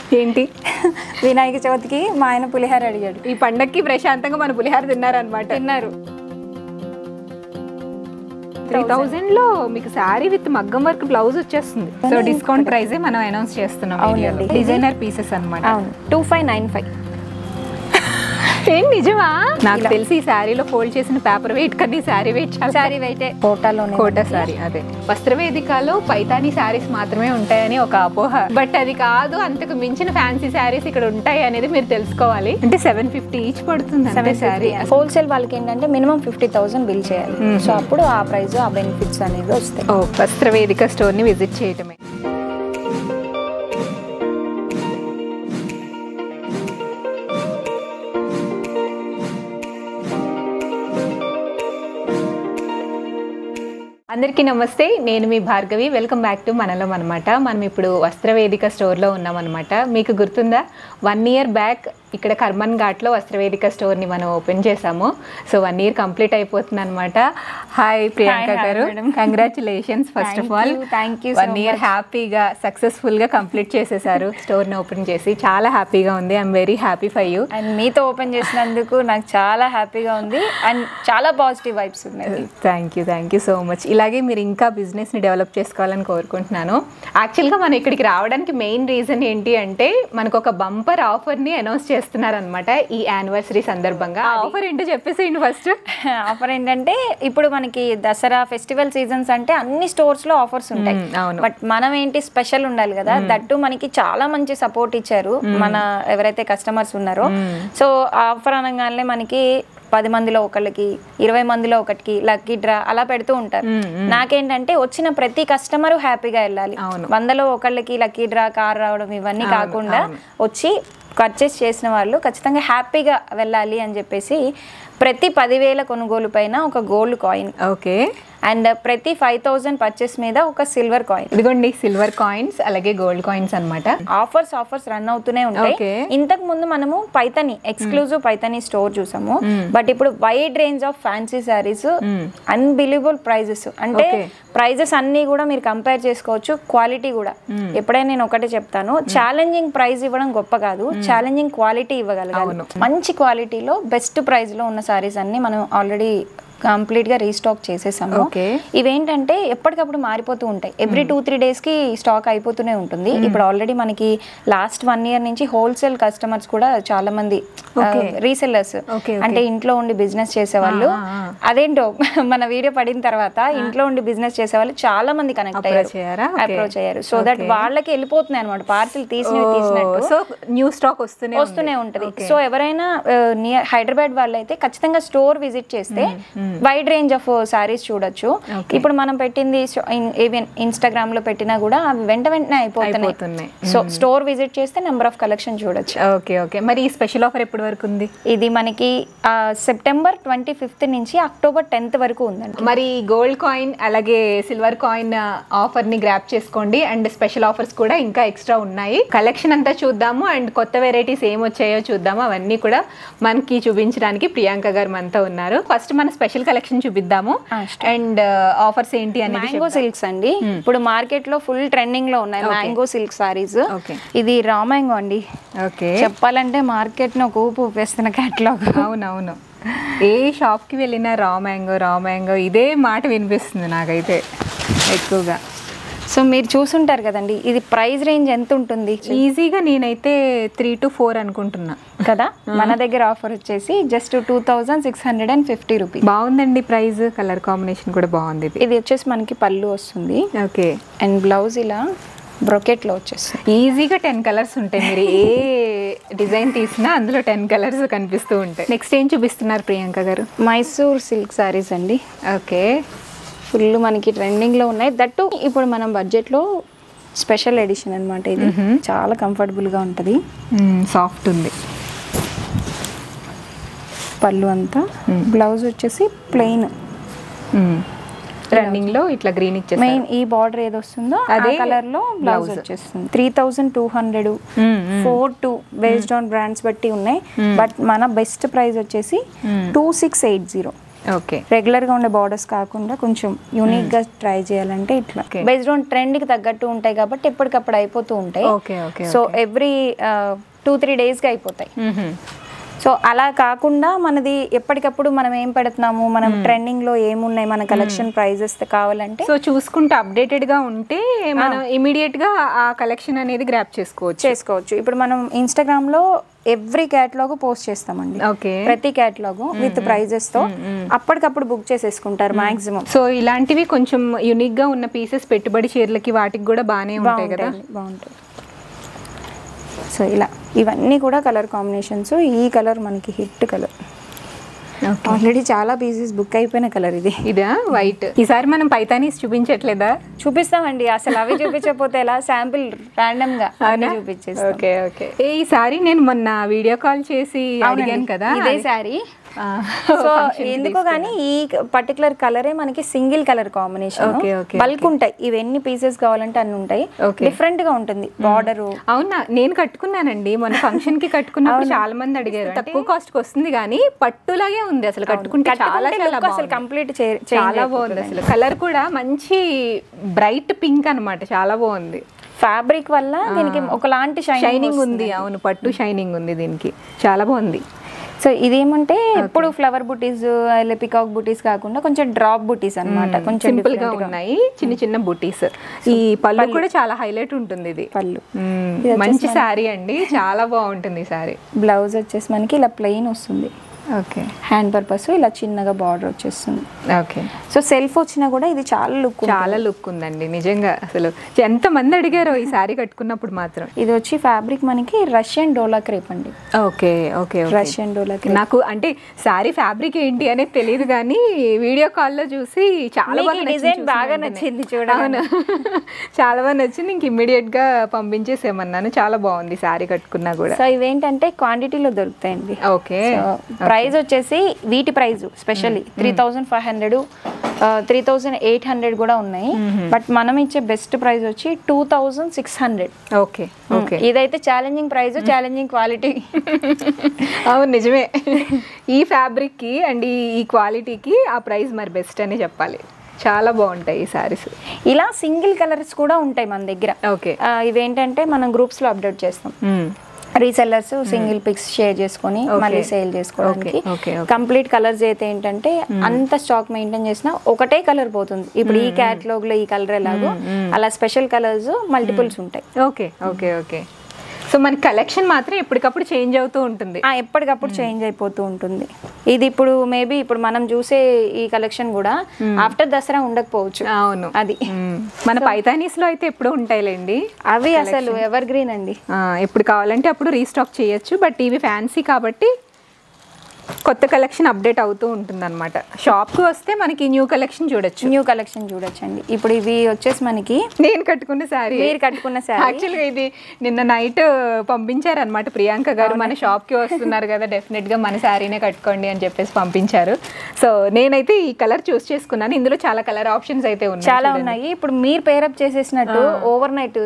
ఏంటి వినాయక చవితికి మా ఆయన పులిహార అడిగాడు ఈ పండక్కి ప్రశాంతంగా మన పులిహార తిన్నారనమాట తిన్నారు త్రీ థౌజండ్ లో మీకు శారీ విత్ మగ్గం వర్క్ బ్లౌజ్ వచ్చేస్తుంది సో డిస్కౌంట్ ప్రైజే మనం అనౌన్స్ చేస్తున్నాం అవునండి. డిజైనర్ పీసెస్ అన్నమాట అవును టూ ఫైవ్ నైన్ ఫైవ్ ఏం నిజమా నాకు తెలిసి ఈ శారీలో ఫోల్డ్ చేసిన పేపర్ వెయిట్ కన్నా ఈ శారీ వెయిట్ చాలా శారీ అయితే కోటాలోనే కోట శారీ అదే వస్త్రవేదికలో పైతాని శారీస్ మాత్రమే ఉంటాయని ఒక అపోహ బట్ అది కాదు అంతకు మించిన ఫ్యాన్సీ శారీస్ ఇక్కడ ఉంటాయి అనేది మీరు తెలుసుకోవాలి అంటే సెవెన్ ఫిఫ్టీ ఈచ్ పడుతుంది అంటే శారీ హోల్సేల్ వాళ్ళకి ఏంటంటే మినిమం ఫిఫ్టీ థౌసండ్ బిల్ చేయాలి సో అప్పుడు ఆ ప్రైస్ ఆ బెనిఫిట్స్ అనేవి వస్తాయి ఓ వస్త్రవేదిక స్టోర్ ని విజిట్ చేయటమే అందరికీ నమస్తే నేను మీ భార్గవి వెల్కమ్ బ్యాక్ టు మనలం అనమాట మనం ఇప్పుడు వస్త్రవేదిక స్టోర్లో ఉన్నామన్నమాట మీకు గుర్తుందా వన్ ఇయర్ బ్యాక్ ఇక్కడ కర్మన్ ఘాట్లో వస్త్రవేదిక స్టోర్ని మనం ఓపెన్ చేసాము సో వన్ ఇయర్ కంప్లీట్ అయిపోతుంది అనమాట hi Priyanka hi, garu madam. Congratulations first of all you, thank you so one year హ్యాపీగా సక్సెస్ఫుల్గా కంప్లీట్ చేసేసారు స్టోర్ని ఓపెన్ చేసి చాలా హ్యాపీగా ఉంది I'm very happy for you and మీతో ఓపెన్ చేసినందుకు నాకు చాలా హ్యాపీగా ఉంది అండ్ చాలా పాజిటివ్ వైబ్స్ ఉన్నాయి thank you thank you so much ఇలాగే మీరు ఇంకా బిజినెస్ని డెవలప్ చేసుకోవాలని కోరుకుంటున్నాను యాక్చువల్గా మనం ఇక్కడికి రావడానికి మెయిన్ రీజన్ ఏంటి అంటే మనకు ఒక బంపర్ ఆఫర్ని అనౌన్స్ చేస్తున్నారనమాట ఈ యానివర్సరీ సందర్భంగా ఆఫర్ ఏంటో చెప్పేసేయండి ఫస్ట్ ఆఫర్ ఏంటంటే ఇప్పుడు మనకి దసరా ఫెస్టివల్ సీజన్స్ అంటే అన్ని స్టోర్స్ లో ఆఫర్స్ ఉంటాయి మ్మ్, అవును. బట్ మనం ఏంటి స్పెషల్ ఉండాలి కదా దట్టు మనకి చాలా మంచి సపోర్ట్ ఇచ్చారు మన ఎవరైతే కస్టమర్స్ ఉన్నారో సో ఆఫర్ అనగానే మనకి పది మందిలో ఒకళ్ళకి ఇరవై మందిలో ఒకటికి లక్కీ డ్రా అలా పెడుతూ ఉంటారు నాకేంటంటే వచ్చిన ప్రతి కస్టమర్ హ్యాపీగా వెళ్ళాలి అవును. వందలో ఒకళ్ళకి లక్కీ డ్రా కార్ రావడం ఇవన్నీ కాకుండా వచ్చి పర్చేస్ చేసిన వాళ్ళు ఖచ్చితంగా హ్యాపీగా వెళ్ళాలి అని చెప్పేసి ప్రతి పదివేల కొనుగోలు పైన ఒక గోల్డ్ కాయిన్ ఓకే అండ్ ప్రతి ఫైవ్ థౌజండ్ పర్చేస్ మీద ఒక సిల్వర్ కాయిన్ ఇదిగోండి సిల్వర్ కాయిన్స్ అలాగే గోల్డ్ కాయిన్స్ అన్నమాట ఆఫర్స్ ఆఫర్స్ రన్ అవుతూనే ఉంటాయి Okay. ఇంతకు ముందు మనము పైతని ఎక్స్క్లూజివ్ పైతని స్టోర్ చూసాము బట్ ఇప్పుడు wide range of fancy saris unbelievable prices అంటే Okay. ప్రైజెస్ అన్ని కూడా మీరు కంపేర్ చేసుకోవచ్చు క్వాలిటీ కూడా ఎప్పుడైనా నేను ఒకటే చెప్తాను ఛాలెంజింగ్ ప్రైస్ ఇవ్వడం గొప్ప కాదు ఛాలెంజింగ్ క్వాలిటీ ఇవ్వగలగాలి మంచి క్వాలిటీలో బెస్ట్ ప్రైస్ లో ఉన్న సారీస్ అన్ని మనం ఆల్రెడీ కంప్లీట్ గా రీస్టాక్ చేసేసాము Okay. ఇవేంటంటే ఎప్పటికప్పుడు మారిపోతూ ఉంటాయి ఎవ్రీ టూ త్రీ డేస్ కి స్టాక్ అయిపోతూనే ఉంటుంది ఇప్పుడు ఆల్రెడీ మనకి లాస్ట్ వన్ ఇయర్ నుంచి హోల్సేల్ కస్టమర్స్ కూడా చాలా మంది రీసెల్లర్స్ Okay, అంటే ఇంట్లో ఉండి బిజినెస్ చేసేవాళ్ళు ఆ, ఆ. అదేంటో మన వీడియో పడిన తర్వాత ఇంట్లో ఉండి బిజినెస్ చేసేవాళ్ళు చాలా మంది కనెక్ట్ Approach అయ్యారా? అయ్యారు Okay. అప్రోచ్ అయ్యారు సో దట్ వాళ్ళకి వెళ్ళిపోతున్నాయి అనమాట పార్సిల్ తీసినవి తీసినట్టు సో న్యూ స్టాక్ వస్తూనే ఉంది. వస్తూనే ఉంటది సో ఎవరైనా నియర్ హైదరాబాద్ వాళ్ళైతే ఖచ్చితంగా స్టోర్ విజిట్ చేస్తే వైడ్ రేంజ్ ఆఫ్ సారీస్ చూడొచ్చు ఇప్పుడు మనం పెట్టింది ఈవెన్ ఇన్స్టాగ్రామ్ లో పెట్టినా కూడా అవి వెంట వెంటనే అయిపోతున్నాయి. అయిపోతున్నాయి సో స్టోర్ విజిట్ చేస్తే నెంబర్ ఆఫ్ కలెక్షన్ చూడొచ్చు ఓకే ఓకే మరి ఈ స్పెషల్ ఆఫర్ ఎప్పటి వరకు ఉంది ఇది మనకి సెప్టెంబర్ ట్వంటీ ఫిఫ్త్ నుంచి అక్టోబర్ టెన్త్ వరకు ఉందండి మరి గోల్డ్ కాయిన్ అలాగే సిల్వర్ కాయిన్ ఆఫర్ ని గ్రాప్ చేసుకోండి అండ్ స్పెషల్ ఆఫర్స్ కూడా ఇంకా ఎక్స్ట్రా ఉన్నాయి కలెక్షన్ అంతా చూద్దాము అండ్ కొత్త వెరైటీస్ ఏం వచ్చాయో చూద్దాము అవన్నీ కూడా మనకి చూపించడానికి ప్రియాంక గారు మనతో ఉన్నారు ఫస్ట్ మన స్పెషల్ కలెక్షన్ చూపిద్దాము అండ్ ఆఫర్స్ ఏంటి అనేది మ్యాంగో సిల్క్స్ అండి ఇప్పుడు మార్కెట్ లో ఫుల్ ట్రెండింగ్ లో ఉన్నాయి మ్యాంగో సిల్క్ సారీస్ Okay. ఇది రా మ్యాంగో అండి ఓకే చెప్పాలంటే మార్కెట్ ను ఒక ఊపు ఊపేస్తున్న క్యాటలాగ్ అవునవును ఏ షాప్ కి వెళ్ళినా రా మ్యాంగో రా మ్యాంగో ఇదే మాట వినిపిస్తుంది నాకైతే ఎక్కువగా సో మీరు చూసుంటారు కదండి ఇది ప్రైస్ రేంజ్ ఎంత ఉంటుంది ఈజీగా నేనైతే త్రీ టు ఫోర్ అనుకుంటున్నా కదా మన దగ్గర ఆఫర్ వచ్చేసి just two thousand six hundred and fifty rupees బాగుందండి ప్రైస్ కలర్ కాంబినేషన్ కూడా బాగుంది ఇది ఇది వచ్చేసి మనకి పళ్ళు వస్తుంది ఓకే అండ్ బ్లౌజ్ ఇలా బ్రొకెట్ లో వచ్చేస్తుంది ఈజీగా టెన్ కలర్స్ ఉంటాయి మీరు ఏ డిజైన్ తీసినా అందులో టెన్ కలర్స్ కనిపిస్తూ ఉంటాయి నెక్స్ట్ ఏం చూపిస్తున్నారు ప్రియాంక గారు మైసూర్ సిల్క్ సారీస్ అండి ఓకే ఫుల్ మనకి ట్రెండింగ్ లో ఉన్నాయి దట్టు ఇప్పుడు మనం బడ్జెట్ లో స్పెషల్ ఎడిషన్ అన్నమాట ఇది చాలా కంఫర్టబుల్ గా ఉంటది సాఫ్ట్ ఉంది పళ్ళు అంతా బ్లౌజ్ వచ్చేసి ప్లెయిన్ రన్నింగ్ లో ఇట్లా గ్రీన్ ఇచ్చేసి మెయిన్ ఈ బార్డర్ ఏది వస్తుందో అదే అదే కలర్ లో బ్లౌజ్ వచ్చేస్తుంది three thousand two hundred four two based on brands బట్టి ఉన్నాయి బట్ మన బెస్ట్ ప్రైస్ వచ్చేసి two six eight zero okay regular గా ఉండే బార్డర్స్ కాకుండా కొంచెం యూనిక్ గా ట్రై చేయాలంటే ఇట్లా Okay. బేస్డ్ ఆన్ ట్రెండ్ కి తగ్గట్టు ఉంటాయి కాబట్టి ఎప్పటికప్పుడు అయిపోతూ ఉంటాయి okay okay so every two three days గా అయిపోతాయి సో అలా కాకుండా మనది ఎప్పటికప్పుడు మనం ఏం పెడుతున్నాము మనం ట్రెండింగ్ లో ఏమున్నాయి మన కలెక్షన్ ప్రైజెస్ కావాలంటే సో చూసుకుంటే అప్డేటెడ్ గా ఉంటే మనం ఇమీడియట్ గా ఆ కలెక్షన్ అనేది గ్రాప్ చేసుకోవచ్చు చేసుకోవచ్చు ఇప్పుడు మనం ఇన్స్టాగ్రామ్ లో ఎవ్రీ క్యాటలాగ్ పోస్ట్ చేస్తామండి ఓకే ప్రతి క్యాటలాగ్ విత్ ప్రైజెస్ తో అప్పటికప్పుడు బుక్ చేసేసుకుంటారు మాక్సిమం సో ఇలాంటివి కొంచెం యునిక్ గా ఉన్న పీసెస్ పెట్టుబడి చీరలకి వాటికి కూడా బాగానే ఉంటాయి కదా బాగుంటాయి సో ఇలా ఇవన్నీ కూడా కలర్ కాంబినేషన్స్ ఈ కలర్ మనకి హిట్ కలర్ ఓకే ఆల్రెడీ చాలా పీసెస్ బుక్ అయిపోయిన కలర్ ఇది ఇదా వైట్ ఈసారి మనం పైతానీస్ చూపించట్లేదా చూపిస్తామండి అసలు అవి చూపించకపోతే ఎలా శాంపిల్ ర్యాండమ్ గా అన్ని చూపించేస్తాం ఓకే ఓకే ఏ ఈసారి నేను మొన్న వీడియో కాల్ చేసి అడిగాను కదా ఇదే శారీ ఆ, సో ఎందుకో కానీ ఈ పర్టికులర్ కలరే మనకి single colour combination Okay, okay, bulk ఉంటాయి ఇవి ఎన్ని పీసెస్ కావాలంటే అన్ని ఉంటాయి Okay. డిఫరెంట్ గా ఉంటుంది బార్డర్ అవునా నేను కట్టుకున్నానండి మన ఫంక్షన్ కి కట్టుకున్నప్పుడు చాలా మంది అడిగారు తక్కువ కాస్ట్ కి వస్తుంది కానీ పట్టులాగే ఉంది అసలు కట్టుకుంటే చాలా చాలా అసలు బాగుంది. కంప్లీట్ చాలా బాగుంది అసలు కలర్ కూడా మంచి బ్రైట్ పింక్ అన్నమాట చాలా బాగుంది ఫ్యాబ్రిక్ వల్ల దీనికి ఒకలాంటి షైనింగ్ షైనింగ్ ఉంది అవును పట్టు షైనింగ్ ఉంది దీనికి చాలా బాగుంది సో ఇదేమంటే ఎప్పుడు ఫ్లవర్ బుటీస్ పికాక్ బుటీస్ కాకుండా కొంచెం డ్రాప్ బుటీస్ అన్నమాట కొంచెం సింపుల్ గా ఉన్నాయి చిన్న చిన్న బుటీస్ ఈ పళ్ళు కూడా చాలా హైలైట్ ఉంటుంది ఇది పళ్ళు మ్మ్. మంచి శారీ అండి చాలా బాగుంటుంది ఈ శారీ బ్లౌజ్ వచ్చేసి మనకి ఇలా ప్లెయిన్ వస్తుంది ఓకే హ్యాండ్ పర్పస్ ఇలా చిన్నగా బార్డర్ వచ్చేస్తుంది ఓకే సో సెల్ఫ్ వచ్చినా కూడా ఇది చాలా లుక్ చాలా లుక్ ఉందండి నిజంగా అసలు ఎంత మంది అడిగారో ఈ శారీ కట్టుకున్నప్పుడు మాత్రం ఇది వచ్చి ఫ్యాబ్రిక్ మనకి రష్యన్ డోలా క్రేప్ అండి okay okay Russian dola crepe నాకు అంటే శారీ ఫ్యాబ్రిక్ ఏంటి అనేది తెలియదు కానీ వీడియో కాల్లో చూసి చాలా బాగా మీకు నచ్చింది design చూసిన బాగా వెంటనే. నచ్చింది చూడగానే. అవును చాలా బాగా నచ్చింది ఇంక ఇమ్మీడియట్ గా పంపించేసేమన్నాను చాలా బాగుంది శారీ కట్టుకున్నా కూడా సో ఇవేంటంటే క్వాంటిటీలో దొరుకుతాయండి ఓకే ప్రైస్ వచ్చేసి వీటి price specially three thousand five hundred three thousand eight hundred కూడా ఉన్నాయి బట్ మనం ఇచ్చే బెస్ట్ ప్రైస్ వచ్చి two thousand six hundred okay okay ఇదైతే ఛాలెంజింగ్ ప్రైస్ ఛాలెంజింగ్ క్వాలిటీ అవును నిజమే ఈ ఫ్యాబ్రిక్ కి అండ్ ఈ ఈ క్వాలిటీకి ఆ ప్రైస్ మరి బెస్ట్ అనే చెప్పాలి చాలా బాగుంటాయి ఈ శారీస్ ఇలా సింగిల్ కలర్స్ కూడా ఉంటాయి మన దగ్గర ఓకే ఆ, ఇవేంటంటే మనం గ్రూప్స్ లో అప్డేట్ చేస్తాం రీసెల్లర్స్ సింగిల్ పిక్స్ షేర్ చేసుకొని మళ్ళీ సేల్ చేసుకోవడానికి okay, okay. కంప్లీట్ కలర్స్ అయితే ఏంటంటే అంత స్టాక్ మెయింటైన్ చేసినా ఒకటే కలర్ పోతుంది ఇప్పుడు ఈ క్యాటలాగ్ లో ఈ కలర్ ఎలాగో అలా స్పెషల్ కలర్స్ మల్టిపుల్స్ ఉంటాయి ఓకే ఓకే ఓకే సో మన కలెక్షన్ మాత్రం ఎప్పటికప్పుడు చేంజ్ అవుతూ ఉంటుంది ఆ, ఎప్పటికప్పుడు చేంజ్ అయిపోతూ ఉంటుంది ఇది ఇప్పుడు మేబీ ఇప్పుడు మనం చూసే ఈ కలెక్షన్ కూడా ఆఫ్టర్ దసరా ఉండకపోవచ్చు అవును అది మ్మ్. మన పైతానీస్ లో అయితే ఎప్పుడు ఉంటాయిలేండి అవి అసలు ఎవర్ గ్రీన్ అండి ఆ, ఎప్పుడు కావాలంటే అప్పుడు రీస్టాక్ చేయొచ్చు బట్ ఇవి ఫ్యాన్సీ కాబట్టి కొత్త కలెక్షన్ అప్డేట్ అవుతూ ఉంటుంది అనమాట షాప్కి వస్తే మనకి న్యూ కలెక్షన్ చూడొచ్చు న్యూ కలెక్షన్ చూడొచ్చండి ఇప్పుడు ఇవి వచ్చేసి మనకి నేను కట్టుకున్న శారీ మీరు కట్టుకున్న శారీ యాక్చువల్గా ఇది నిన్న నైట్ పంపించారనమాట ప్రియాంక గారు మన షాప్కి వస్తున్నారు కదా డెఫినెట్గా మన శారీనే కట్టుకోండి అని చెప్పేసి పంపించారు సో నేనైతే ఈ కలర్ చూస్ చేసుకున్నాను ఇందులో చాలా కలర్ ఆప్షన్స్ అయితే ఉన్నాయి చాలా ఉన్నాయి ఇప్పుడు మీరు పేరప్ చేసేసినట్టు ఓవర్ నైట్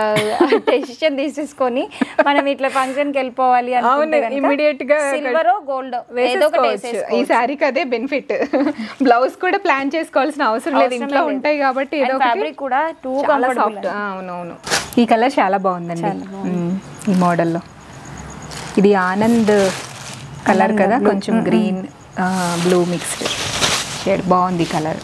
డెసిషన్ తీసేసుకొని మనం ఇట్లా ఫంక్షన్ కి వెళ్ళిపోవాలి అవును, immediate గా సిల్వర్ గోల్డ్ ఏదో ఒకటి వేసేసుకోవచ్చు ఈ శారీకి అదే బెనిఫిట్ బ్లౌజ్ కూడా ప్లాన్ చేసుకోవాల్సిన అవసరం లేదు ఇంట్లో ఉంటాయి కాబట్టి ఏదో ఒకటి ఫ్యాబ్రిక్ కూడా టూ చాలా సాఫ్ట్ అవునవును ఈ కలర్ చాలా బాగుందండి మ్మ్. ఈ మోడల్లో ఇది ఆనంద్ కలర్ కదా కొంచెం గ్రీన్ బ్లూ మిక్స్డ్ షేడ్ బాగుంది కలర్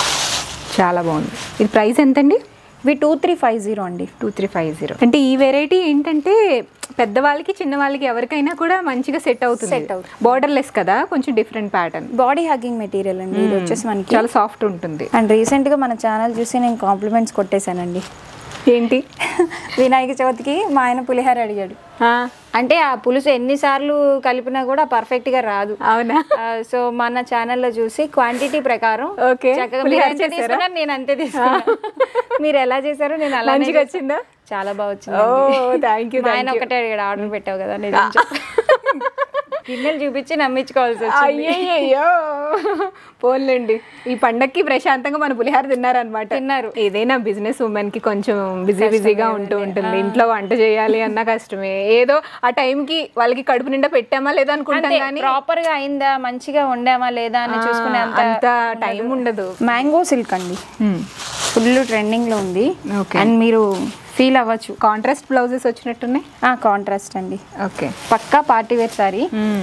చాలా బాగుంది ఇది ప్రైస్ ఎంతండి ఇవి టూ త్రీ ఫైవ్ జీరో అండి టూ త్రీ ఫైవ్ జీరో అంటే ఈ వెరైటీ ఏంటంటే పెద్దవాళ్ళకి చిన్న వాళ్ళకి ఎవరికైనా కూడా మంచిగా సెట్ అవుతుంది Set అవుతుంది. బార్డర్ లెస్ కదా కొంచెం different pattern body hugging material అండి ఇది వచ్చేసి మనకి చాలా సాఫ్ట్ ఉంటుంది అండ్ రీసెంట్ గా మన ఛానల్ చూసి నేను కాంప్లిమెంట్స్ కొట్టేశానండి ఏంటి వినాయక చవితికి మా ఆయన పులిహార అడిగాడు ఆ, అంటే ఆ పులుసు ఎన్నిసార్లు కలిపినా కూడా పర్ఫెక్ట్ గా రాదు అవునా సో మన ఛానల్లో చూసి క్వాంటిటీ ప్రకారం Okay. చక్కగా పులిహోర మీరు ఎంత చేశారా? తీసుకున్నారు నేను అంతే తీసుకున్నా మీరు ఎలా చేశారో నేను అలా మంచిగా వచ్చిందా చాలా బాగా వచ్చింది ఓ థ్యాంక్ యూ మా ఆయన ఒకటే అడిగాడు ఆర్డర్ పెట్టావు కదా నిజం చెప్పు. గిన్నెలు చూపించి నమ్మించుకోవాల్సి వచ్చింది అయ్యయ్యో పోన్లేండి ఈ పండక్కి ప్రశాంతంగా మన పులిహార తిన్నారనమాట తిన్నారు. ఏదైనా బిజినెస్ ఉమెన్ కి కొంచెం బిజీ బిజీగా ఉంటూ ఉంటుంది ఇంట్లో వంట చేయాలి అన్న కష్టమే ఏదో ఆ time కి వాళ్ళకి కడుపు నిండా పెట్టామా లేదా అనుకుంటాం అంతే కానీ ప్రాపర్ గా అయిందా మంచిగా వండామా లేదా అని చూసుకునే అంత అంత టైం ఉండదు మ్యాంగో సిల్క్ అండి ఫుల్ ట్రెండింగ్ లో ఉంది Okay. అండ్ మీరు ఫీల్ అవ్వచ్చు కాంట్రాస్ట్ బ్లౌజెస్ వచ్చినట్టున్నాయి కాంట్రాస్ట్ అండి ఓకే పక్కా పార్టీ వేర్ సారీ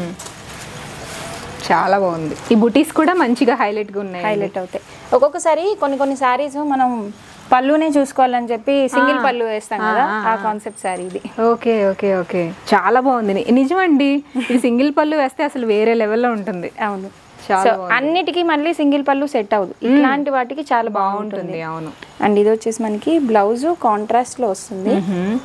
చాలా బాగుంది ఈ బుటీస్ కూడా మంచిగా హైలైట్ గా ఉన్నాయి హైలైట్ అవుతాయి ఒక్కొక్కసారి కొన్ని కొన్ని సారీస్ మనం పళ్ళునే చూసుకోవాలని చెప్పి సింగిల్ పళ్ళు వేస్తాం కదా ఆ కాన్సెప్ట్ సారీ ఇది ఓకే ఓకే ఓకే చాలా బాగుంది ని- నిజమండి ఈ సింగిల్ పళ్ళు వేస్తే అసలు వేరే లెవెల్లో ఉంటుంది అవును చాలా సో అన్నిటికీ మళ్ళీ సింగిల్ పళ్ళు సెట్ అవ్వదు ఇట్లాంటి వాటికి చాలా బాగుంటుంది బాగుంటుంది అవును అండ్ ఇది వచ్చేసి మనకి బ్లౌజ్ కాంట్రాస్ట్ లో వస్తుంది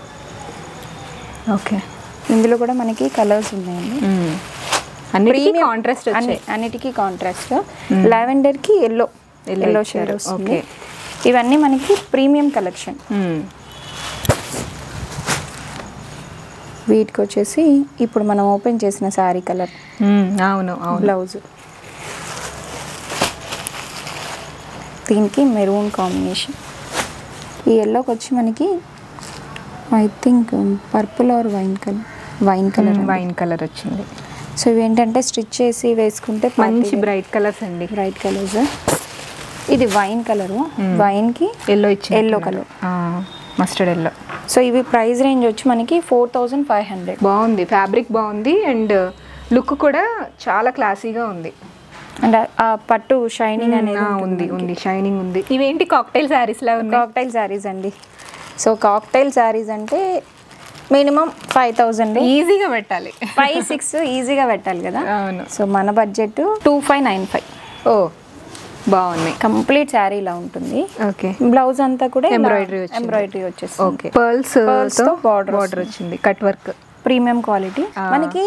ఓకే ఇందులో కూడా మనకి కలర్స్ ఉన్నాయండి అన్నిటికీ కాంట్రాస్ట్ అన్ని అన్నిటికీ కాంట్రాస్ట్ లావెండర్ కి ఎల్లో ఎల్లో షేడ్ వస్తుంది Okay. ఇవన్నీ మనకి ప్రీమియం కలెక్షన్ వీటికి వచ్చేసి ఇప్పుడు మనం ఓపెన్ చేసిన శారీ కలర్ అవును అవును బ్లౌజ్ దీనికి మెరూన్ కాంబినేషన్ ఈ ఎల్లోకి వచ్చి మనకి I think purple or wine colour wine colour wine colour వచ్చింది సో ఇవి ఏంటంటే స్టిచ్ చేసి వేసుకుంటే మంచి బ్రైట్ కలర్స్ అండి బ్రైట్ కలర్స్ ఇది వైన్ కలరు వైన్కి ఎల్లో ఇచ్చి yellow colour mustard yellow so ఇవి ప్రైస్ రేంజ్ వచ్చి మనకి ఫోర్ థౌజండ్ ఫైవ్ హండ్రెడ్ బాగుంది ఫ్యాబ్రిక్ బాగుంది అండ్ లుక్ కూడా చాలా క్లాసీగా ఉంది అండ్ ఆ పట్టు షైనింగ్ అనేది ఆ, ఉంది ఉంది షైనింగ్ ఉంది ఇవేంటి కాక్టైల్ శారీస్ లా ఉన్నాయి కాక్టైల్ శారీస్ అండి సో కాక్టైల్ శారీస్ అంటే మినిమం ఫైవ్ థౌజండ్ ఈజీగా పెట్టాలి ఫైవ్ సిక్స్ ఈజీగా పెట్టాలి కదా అవును సో మన budget two five nine five ఓ బాగున్నాయి కంప్లీట్ శారీ ఇలా ఉంటుంది ఓకే బ్లౌజ్ అంతా కూడా Embroidery వచ్చింది. ఎంబ్రాయిడరీ వచ్చేస్తుంది ఓకే పర్ల్స్ Pearls తో border బార్డర్ వచ్చింది కట్ వర్క్ ప్రీమియం క్వాలిటీ మనకి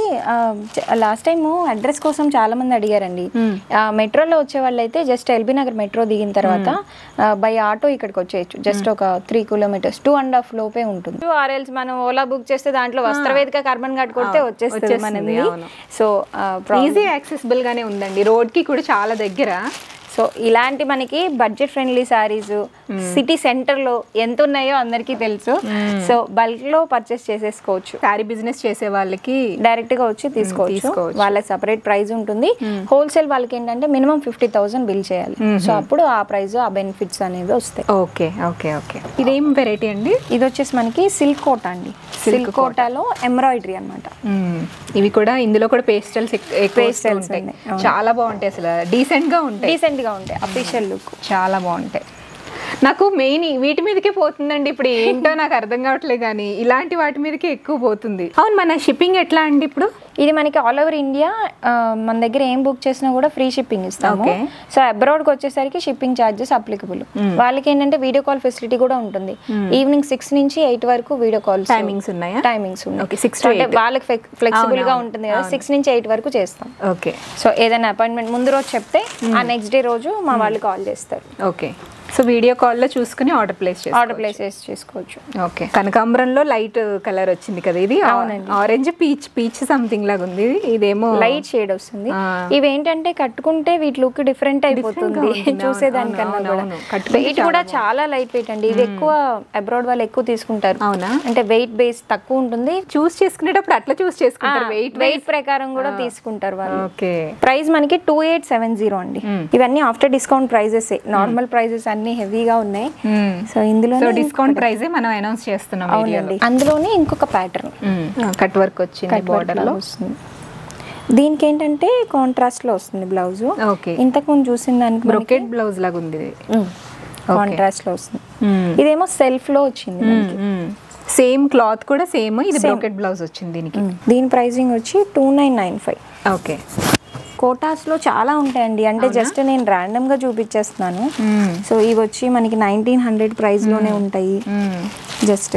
లాస్ట్ టైం అడ్రస్ కోసం చాలా మంది అడిగారండి మెట్రోలో వచ్చే వాళ్ళు అయితే జస్ట్ ఎల్బీ నగర్ మెట్రో దిగిన తర్వాత బై ఆటో ఇక్కడికి వచ్చేయచ్చు జస్ట్ ఒక three kilometres two and half లోపే ఉంటుంది ఆర్ఎల్స్ మనం ఓలా బుక్ చేస్తే దాంట్లో వస్త్రవేదిక కార్బన్ ఘాట్ కొడితే వచ్చేస్తుంది వచ్చేస్తుంది, మనది అవును. సో ఈజీ యాక్సెసిబుల్ గానే ఉందండి రోడ్ కి కూడా చాలా దగ్గర సో ఇలాంటి మనకి budget friendly saris city centre లో ఎంత ఉన్నాయో అందరికీ తెలుసు సో బల్క్ లో పర్చేస్ చేసేసుకోవచ్చు శారీ బిజినెస్ చేసే వాళ్ళకి డైరెక్ట్ గా వచ్చి తీసుకోవచ్చు తీసుకోవచ్చు. వాళ్ళకి సపరేట్ ప్రైస్ ఉంటుంది హోల్సేల్ వాళ్ళకి ఏంటంటే మినిమం ఫిఫ్టీ థౌసండ్ బిల్ చేయాలి సో అప్పుడు ఆ ప్రైస్ ఆ బెనిఫిట్స్ అనేవి వస్తాయి ఓకే ఓకే ఓకే ఇదేం వెరైటీ అండి ఇది వచ్చేసి మనకి సిల్క్ కోట అండి సిల్క్ కోటాలో ఎంబ్రాయిడరీ అన్నమాట మ్మ్. ఇవి కూడా ఇందులో కూడా పేస్టల్స్ ఎక్కువ వస్తూ Pastels ఉంటాయి ఉన్నాయి, అవును. చాలా బాగుంటాయి అసలు డీసెంట్ గా ఉంటాయి డీసెంట్ గా ఉంటాయి అఫీషియల్ లుక్ చాలా బాగుంటాయి నాకు మెయిన్ వీటి మీదకే పోతుందండి ఇప్పుడు ఏంటో నాకు అర్థం కావట్లేదు కానీ ఇలాంటి వాటి మీదకే ఎక్కువ పోతుంది అవును మన షిప్పింగ్ ఎట్లా అండి ఇప్పుడు ఇది మనకి ఆల్ ఓవర్ ఇండియా మన దగ్గర ఏం బుక్ చేసినా కూడా ఫ్రీ షిప్పింగ్ ఇస్తాము Okay. సో అబ్రాడ్ కి వచ్చేసరికి షిప్పింగ్ ఛార్జెస్ అప్లికబుల్ వాళ్ళకి ఏంటంటే వీడియో కాల్ ఫెసిలిటీ కూడా ఉంటుంది ఈవినింగ్ సిక్స్ నుంచి ఎయిట్ వరకు వీడియో కాల్ Timings ఉన్నాయా? టైమింగ్స్ ఉన్నాయి Okay, six to So అంటే eight. వాళ్ళకి ఫ్లెక్సిబుల్ గా అవునవును, ఉంటుంది కదా సిక్స్ నుంచి ఎయిట్ వరకు చేస్తాం ఓకే సో ఏదైనా అపాయింట్మెంట్ ముందు రోజు చెప్తే ఆ నెక్స్ట్ డే రోజు మా వాళ్ళు కాల్ చేస్తారు ఓకే సో వీడియో కాల్లో చూసుకుని ఆర్డర్ ప్లేస్ చేసి ఆర్డర్ ప్లేసెస్ చేసుకోవచ్చు ఓకే కనకాంబరంలో లైట్ కలర్ వచ్చింది కదా ఇది ఆరెంజ్ పీచ్ పీచ్ సంథింగ్ లాగా ఉంది ఇదేమో లైట్ షేడ్ వస్తుంది ఆ. ఇవి ఏంటంటే కట్టుకుంటే వీటి లుక్ డిఫరెంట్ అయిపోతుంది ఉంటుంది. చూసేదానికన్నా అవును, కూడా అవును. కట్టుకుంటే వెయిట్ కూడా చాలా లైట్ వెయిట్ అండి ఇవి ఎక్కువ అబ్రాడ్ వాళ్ళు ఎక్కువ తీసుకుంటారు అవునా అంటే వెయిట్ బేస్ తక్కువ ఉంటుంది చూస్ చేసుకునేటప్పుడు అట్లా చూస్ చేసుకుంటారు వెయిట్ వెయిట్ ప్రకారం కూడా తీసుకుంటారు వాళ్ళు ఓకే ప్రైస్ మనకి టూ ఎయిట్ సెవెన్ జీరో అండి ఇవన్నీ after discount prices normal prices అన్ని హెవీగా ఉన్నాయి సో ఇందులో సో డిస్కౌంట్ ప్రైజే మనం అనౌన్స్ చేస్తున్నాం అవునండి అందులోనే ఇంకొక ప్యాటర్న్ కట్ వర్క్ వచ్చింది బార్డర్ లో వస్తుంది దీనికి ఏంటంటే కాంట్రాస్ట్ లో వస్తుంది బ్లౌజ్ ఓకే ఇంతకు ముందు చూసిన దానికి బ్రొకెట్ బ్లౌజ్ లాగా ఉంది ఇది కాంట్రాస్ట్ లో వస్తుంది ఇదేమో సెల్ఫ్ లో వచ్చింది మనకి. సేమ్ క్లాత్ కూడా సేమ్ ఇది బ్రోకెట్ బ్లౌజ్ వచ్చింది దీనికి దీని ప్రైసింగ్ వచ్చి two nine nine five okay కోటాస్ లో చాలా ఉంటాయండి అంటే జస్ట్ నేను ర్యాండమ్ గా చూపించేస్తున్నాను సో ఇవి వచ్చి మనకి నైన్టీన్ హండ్రెడ్ ప్రైస్ లోనే ఉంటాయి జస్ట్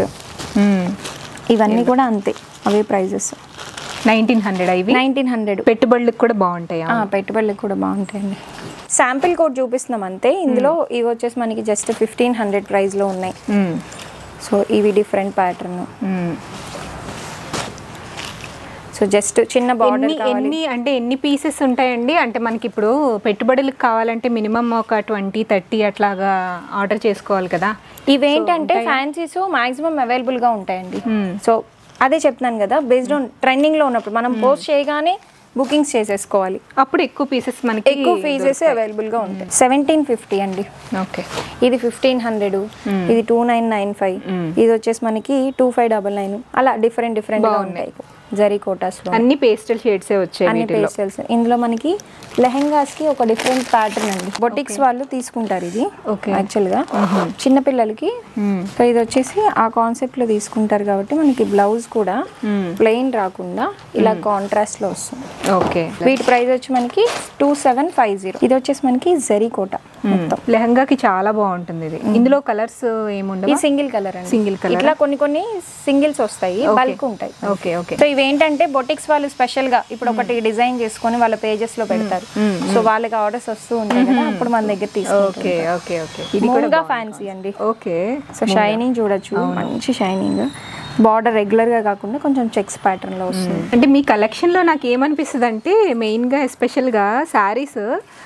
ఇవన్నీ కూడా అంతే అవే ప్రైజెస్ నైన్టీన్ హండ్రెడ్ ఇవి నైన్టీన్ హండ్రెడ్ పెట్టుబడులకు కూడా బాగుంటాయి పెట్టుబడులకు కూడా బాగుంటాయండి శాంపిల్ కోడ్ చూపిస్తున్నాం అంతే ఇందులో ఇవి వచ్చేసి మనకి జస్ట్ ఫిఫ్టీన్ హండ్రెడ్ ప్రైస్ లో ఉన్నాయి సో ఇవి డిఫరెంట్ ప్యాటర్న్ సో జస్ట్ చిన్న బార్డర్ ఎన్ని ఎన్ని అంటే ఎన్ని పీసెస్ ఉంటాయండి అంటే మనకి ఇప్పుడు పెట్టుబడులకు కావాలంటే మినిమం ఒక ట్వంటీ థర్టీ అట్లాగా ఆర్డర్ చేసుకోవాలి కదా ఇవేంటంటే ఫ్యాన్సీస్ మాక్సిమం అవైలబుల్ గా ఉంటాయండి సో అదే చెప్తున్నాను కదా బేస్డ్ ఆన్ ట్రెండింగ్ లో ఉన్నప్పుడు మనం పోస్ట్ చేయగానే బుకింగ్స్ చేసేసుకోవాలి అప్పుడు ఎక్కువ పీసెస్ మనకి ఎక్కువ ఫీజెస్ అవైలబుల్ గా ఉంటాయి సెవెంటీన్ ఫిఫ్టీ అండి ఓకే ఇది ఫిఫ్టీన్ హండ్రెడ్ ఇది టూ నైన్ నైన్ ఫైవ్ ఇది వచ్చేసి మనకి టూ ఫైవ్ డబల్ నైన్ అలా డిఫరెంట్ డిఫరెంట్ గా ఉంటాయి జరీ కోటాస్ లో అన్ని పేస్టల్ షేడ్సే వచ్చాయి అన్ని వీటిలో పేస్టల్స్ ఇందులో మనకి లెహెంగాస్ కి ఒక డిఫరెంట్ ప్యాటర్న్ అండి బొటిక్స్ వాళ్ళు తీసుకుంటారు ఇది Okay. యాక్చువల్ గా చిన్న పిల్లలకి సో ఇది వచ్చేసి ఆ కాన్సెప్ట్ లో తీసుకుంటారు కాబట్టి మనకి బ్లౌజ్ కూడా ప్లెయిన్ రాకుండా ఇలా కాంట్రాస్ట్ లో వస్తుంది ఓకే వీటి ప్రైస్ వచ్చి మనకి టూ సెవెన్ ఫైవ్ జీరో ఇది వచ్చేసి మనకి జరీ కోట మొత్తం లెహంగాకి చాలా బాగుంటుంది ఇది ఇందులో కలర్స్ ఈ ఏముండవు సింగిల్ కలర్ అండి Single colour. ఇట్లా కొన్ని కొన్ని సింగిల్స్ వస్తాయి బల్క్ ఉంటాయి ఓకే ఓకే సో ఇవేంటంటే బొటిక్స్ వాళ్ళు స్పెషల్ గా ఇప్పుడు ఒకటి డిజైన్ చేసుకొని వాళ్ళ పేజెస్ లో పెడతారు సో వాళ్ళకి ఆర్డర్స్ వస్తూ ఉంటాయి కదా అప్పుడు మన దగ్గర తీసుకుంటాం ఓకే ఓకే ఓకే ఇది కూడా ఫ్యాన్సీ అండి ఓకే సో షైనింగ్ చూడొచ్చు మంచి షైనింగ్ బార్డర్ రెగ్యులర్ గా కాకుండా కొంచెం చెక్స్ ప్యాటర్న్ లో వస్తుంది అంటే మీ కలెక్షన్లో నాకు ఏమనిపిస్తుంది అంటే మెయిన్గా ఎస్పెషల్గా శారీస్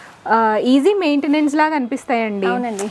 ఈజీ మెయింటెనెన్స్ లాగా అనిపిస్తాయండి అవునండి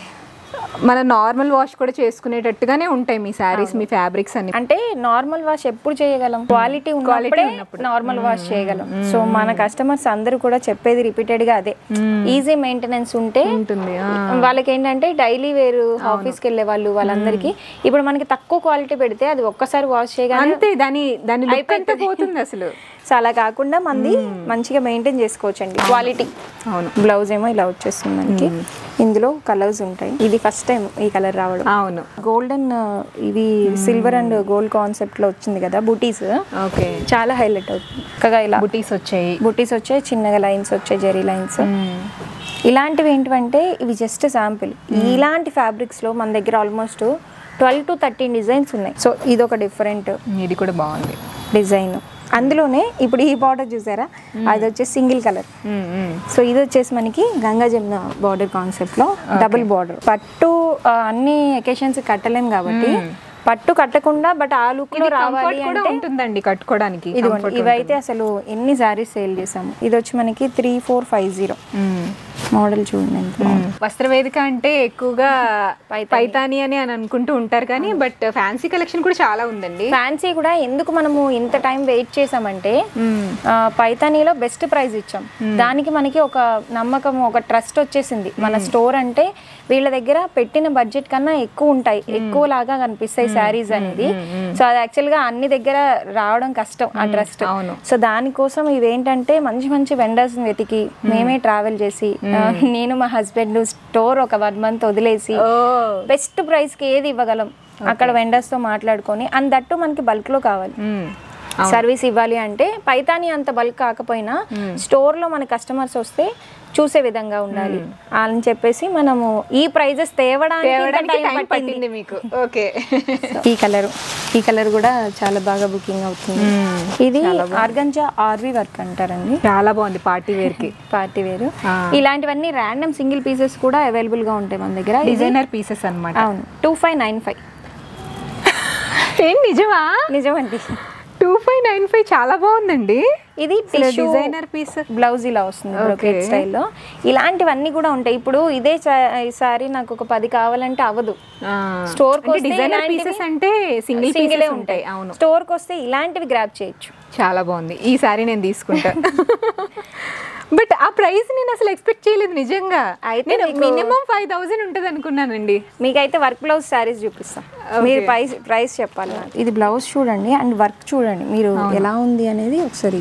మన నార్మల్ వాష్ కూడా చేసుకునేటట్టుగానే ఉంటాయి మీ శారీస్ మీ ఫ్యాబ్రిక్స్ అన్ని అంటే నార్మల్ వాష్ ఎప్పుడు చేయగలం క్వాలిటీ ఉన్నప్పుడే నార్మల్ వాష్ చేయగలం సో మన కస్టమర్స్ అందరూ కూడా చెప్పేది రిపీటెడ్ గా అదే ఈజీ మెయింటెనెన్స్ ఉంటే ఉంటుంది ఆ. వాళ్ళకి ఏంటంటే డైలీ వేరు ఆఫీస్కి వెళ్ళే వాళ్ళు వాళ్ళందరికీ ఇప్పుడు మనకి తక్కువ క్వాలిటీ పెడితే అది ఒక్కసారి వాష్ చేయగానే అంతే దాని దాని లుక్ అంతా పోతుంది అసలు సో అలా కాకుండా మంది మంచిగా మెయింటైన్ చేసుకోవచ్చు అండి క్వాలిటీ అవును బ్లౌజ్ ఏమో ఇలా వచ్చేస్తుంది మనకి ఇందులో కలర్స్ ఉంటాయి ఇది ఫస్ట్ టైం ఈ కలర్ రావడం అవును గోల్డెన్ ఇవి సిల్వర్ అండ్ గోల్డ్ కాన్సెప్ట్ లో వచ్చింది కదా బుటీస్ ఓకే చాలా హైలైట్ అవుతుంది చక్కగా ఇలా బుటీస్ వచ్చాయి బుటీస్ వచ్చాయి చిన్నగా లైన్స్ వచ్చాయి జెరీ లైన్స్ ఇలాంటివి ఏంటంటే ఇవి జస్ట్ శాంపిల్ ఇలాంటి ఫ్యాబ్రిక్స్ లో మన దగ్గర almost twelve to thirteen designs ఉన్నాయి సో ఇది ఒక డిఫరెంట్ ఇది కూడా బాగుంది డిజైన్ అందులోనే ఇప్పుడు ఈ బార్డర్ చూసారా అది వచ్చేసి సింగిల్ కలర్ మ్మ్, మ్మ్. సో ఇది వచ్చేసి మనకి గంగా జమున బార్డర్ కాన్సెప్ట్ లో డబుల్ బార్డర్ పట్టు ఆ, అన్ని ఎకేషన్స్ కట్టలేం కాబట్టి పట్టు కట్టకుండా బట్ ఆ లుక్ లో ఇది రావాలి comfort కూడా అంటే ఉంటుందండి కట్టుకోవడానికి ఇదిగోండి ఇవైతే అసలు ఎన్ని సారీస్ సేల్ చేసాము ఇది వచ్చి మనకి త్రీ ఫోర్ ఫైవ్ జీరో మ్మ్. మోడల్ చూడండి ఎంత బాగుంది. వస్త్రవేదిక అంటే ఎక్కువగా పైతాని అని అని అనుకుంటూ ఉంటారు కానీ బట్ ఫ్యాన్సీ కలెక్షన్ కూడా చాలా ఉందండి ఫ్యాన్సీ కూడా ఎందుకు మనము ఇంత టైం వెయిట్ చేసామంటే ఆ, పైతానీలో బెస్ట్ ప్రైస్ ఇచ్చాం దానికి మనకి ఒక నమ్మకం ఒక ట్రస్ట్ వచ్చేసింది మన స్టోర్ అంటే వీళ్ళ దగ్గర పెట్టిన బడ్జెట్ కన్నా ఎక్కువ ఉంటాయి ఎక్కువ లాగా కనిపిస్తాయి శారీస్ అనేది సో అది యాక్చువల్ గా అన్ని దగ్గర రావడం కష్టం ఆ ట్రస్ట్ అవును. సో దానికోసం ఇవేంటంటే మంచి మంచి వెండర్స్ వెతికి మేమే ట్రావెల్ చేసి ఆ, నేను మా హస్బెండ్ స్టోర్ ఒక వన్ మంత్ వదిలేసి ఓ బెస్ట్ ప్రైస్ కి ఏది ఇవ్వగలం అక్కడ వెండర్స్ తో మాట్లాడుకొని అండ్ దట్టు మనకి బల్క్ లో కావాలి మ్మ్. సర్వీస్ ఇవ్వాలి అంటే పైతాని అంత బల్క్ కాకపోయినా స్టోర్ లో మన కస్టమర్స్ వస్తే చూసే విధంగా ఉండాలి అని చెప్పేసి మనము ఈ ప్రైజెస్ తేవడానికి ఇంత తేవడానికి time టైం పట్టింది. పట్టింది మీకు ఓకే ఈ కలర్ ఈ కలర్ కూడా చాలా బాగా బుకింగ్ అవుతుంది ఇది ఆర్గంజా ఆర్వి వర్క్ అంటారండి చాలా బాగుంది పార్టీ వేర్ కి పార్టీ వేరు ఇలాంటివన్నీ ర్యాండమ్ సింగిల్ పీసెస్ కూడా అవైలబుల్ గా ఉంటాయి మన దగ్గర ఇది- డిజైనర్ పీసెస్ అన్నమాట అవును టూ ఫైవ్ నైన్ ఫైవ్ ఏం నిజమా నిజమండి టూ ఫైవ్ నైన్ ఫైవ్ చాలా బాగుందండి ఇది టిష్యూ డిజైనర్ పీస్ బ్లౌజ్ ఇలా వస్తుంది బ్రోకెట్ స్టైల్లో ఇలాంటివన్నీ కూడా ఉంటాయి ఇప్పుడు ఇదే సారీ నాకు ఒక పది కావాలంటే అవ్వదు Store కి వస్తే డిజైనర్ ఇలాంటివి పీసెస్ అంటే సింగిల్ సింగిలే పీసెస్ ఉంటాయి ఉంటాయి అవును స్టోర్ కి వస్తే ఇలాంటివి గ్రాప్ చేయొచ్చు చాలా బాగుంది ఈ సారీ నేను తీసుకుంటా బట్ ఆ ప్రైస్ నేను అసలు ఎక్స్పెక్ట్ చేయలేదు నిజంగా అయితే నేను మీకు- మినిమం ఫైవ్ థౌసండ్ ఉంటుంది అనుకున్నానండి మీకైతే వర్క్ బ్లౌజ్ శారీస్ చూపిస్తాం మీరు ప్రైస్ ప్రైస్ చెప్పాలి నాకు. ఇది బ్లౌజ్ చూడండి అండ్ వర్క్ చూడండి మీరు ఎలా ఉంది అనేది ఒకసారి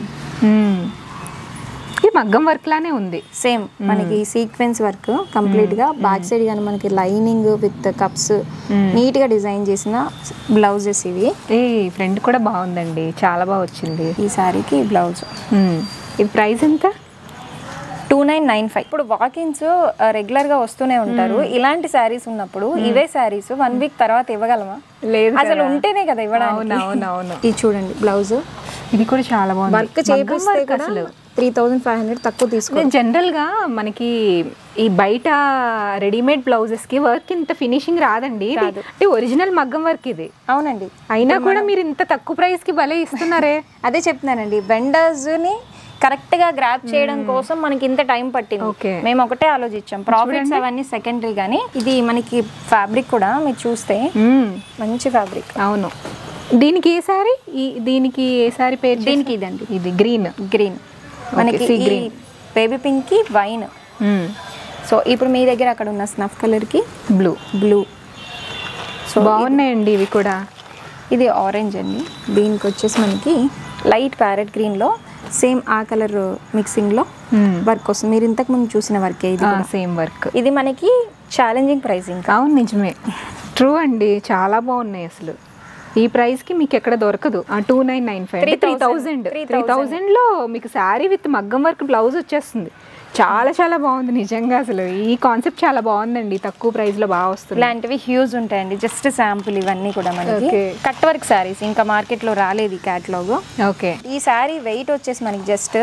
ఇది మగ్గం వర్క్ లానే ఉంది సేమ్ మనకి సీక్వెన్స్ వర్క్ కంప్లీట్ గా బ్యాక్ సైడ్ కానీ మనకి లైనింగ్ విత్ కప్స్ నీట్ గా డిజైన్ చేసిన బ్లౌజెస్ ఇవి ఏ ఫ్రంట్ కూడా బాగుందండి చాలా బాగా వచ్చింది ఈ శారీకి బ్లౌజ్ మ్మ్. ఇది ప్రైస్ ఎంత టూ నైన్ నైన్ ఫైవ్ ఇప్పుడు వాకిన్స్ రెగ్యులర్ గా వస్తూనే ఉంటారు ఇలాంటి శారీస్ ఉన్నప్పుడు ఇవే శారీస్ వన్ వీక్ తర్వాత ఇవ్వగలమా లేదు అసలు ఉంటేనే కదా ఇవ్వడానికి అవును అవును అవును ఇది చూడండి బ్లౌజ్ ఇది కూడా చాలా బాగుంది వర్క్ మగ్గం చేపిస్తే work కూడా అసలు త్రీ థౌజండ్ ఫైవ్ హండ్రెడ్ తక్కువ తీసుకో జనరల్ గా మనకి ఈ బయట రెడీమేడ్ బ్లౌజెస్ కి వర్క్ ఇంత ఫినిషింగ్ రాదండి ఇది అంటే ఒరిజినల్ మగ్గం వర్క్ ఇది అవునండి అయినా కూడా మీరు ఇంత తక్కువ ప్రైస్ కి భలే ఇస్తున్నారే అదే చెప్తున్నానండి వెండర్స్ని కరెక్ట్గా గ్రాప్ చేయడం కోసం మనకి ఇంత టైం పట్టింది Okay. మేము ఒకటే ఆలోచించాం ప్రాఫిట్స్ అవన్నీ సెకండరీ కానీ ఇది మనకి ఫ్యాబ్రిక్ కూడా మీరు చూస్తే మ్మ్. మంచి ఫ్యాబ్రిక్ అవును దీనికి ఏ సారీ ఈ దీనికి ఏ సారీ పేరు చేశారు? దీనికి ఇదండి ఇది గ్రీన్ గ్రీన్ మనకి sea ఈ బేబీ పింక్ కి వైన్ సో ఇప్పుడు మీ దగ్గర అక్కడ ఉన్న స్నఫ్ కలర్ కి బ్లూ బ్లూ సో బాగున్నాయండి ఇవి కూడా ఇది ఆరెంజ్ అండి దీనికి వచ్చేసి మనకి లైట్ ప్యారెట్ గ్రీన్లో సేమ్ ఆ కలర్ మిక్సింగ్లో వర్క్ వస్తుంది మీరు ఇంతకు ముందు చూసిన వర్కే ఇది కూడా. సేమ్ వర్క్ ఇది మనకి ఛాలెంజింగ్ ప్రైస్ ఇంకా అవును నిజమే ట్రూ అండి చాలా బాగున్నాయి అసలు ఈ ప్రైస్ కి మీకు ఎక్కడ దొరకదు two nine nine five three thousand three thousand లో మీకు శారీ విత్ మగ్గం వర్క్ బ్లౌజ్ వచ్చేస్తుంది చాలా చాలా బాగుంది నిజంగా అసలు ఈ కాన్సెప్ట్ చాలా బాగుందండి తక్కువ ప్రైస్ లో బాగా వస్తుంది ఇలాంటివి హ్యూజ్ ఉంటాయండి జస్ట్ శాంపుల్ ఇవన్నీ కూడా మనకి Okay. కట్ వర్క్ శారీస్ ఇంకా మార్కెట్లో రాలేదు ఈ క్యాటలాగ్ ఓకే ఈ శారీ వెయిట్ వచ్చేసి మనకి just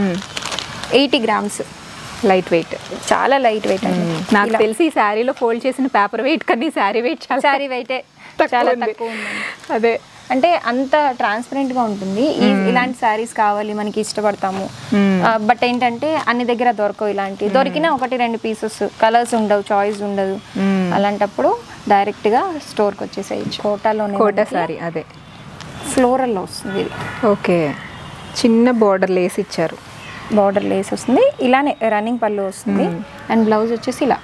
eighty grams light weight చాలా లైట్ వెయిట్ అండి నాకు తెలిసి ఈ శారీలో ఫోల్డ్ చేసిన పేపర్ వెయిట్ కన్నా ఈ శారీ వెయిట్ చాలా శారీ వెయిటే తక్కువ చాలా ఉంది. తక్కువ ఉందండి అదే అంటే అంత ట్రాన్స్పరెంట్ గా ఉంటుంది ఈ- ఇలాంటి శారీస్ కావాలి మనకి ఇష్టపడతాము బట్ ఏంటంటే అన్ని దగ్గర దొరకవు ఇలాంటి దొరికినా ఒకటి రెండు పీసెస్ కలర్స్ ఉండవు చాయిస్ ఉండదు అలాంటప్పుడు డైరెక్ట్ గా స్టోర్ కి వచ్చేసేయచ్చు కోటాలోనే కోట శారీ అదే ఫ్లోరల్ లో వస్తుంది ఇది ఓకే చిన్న బోర్డర్ లేస్ ఇచ్చారు బార్డర్ లేస్ వస్తుంది ఇలానే రన్నింగ్ పళ్ళు వస్తుంది అండ్ బ్లౌజ్ వచ్చేసి ఇలా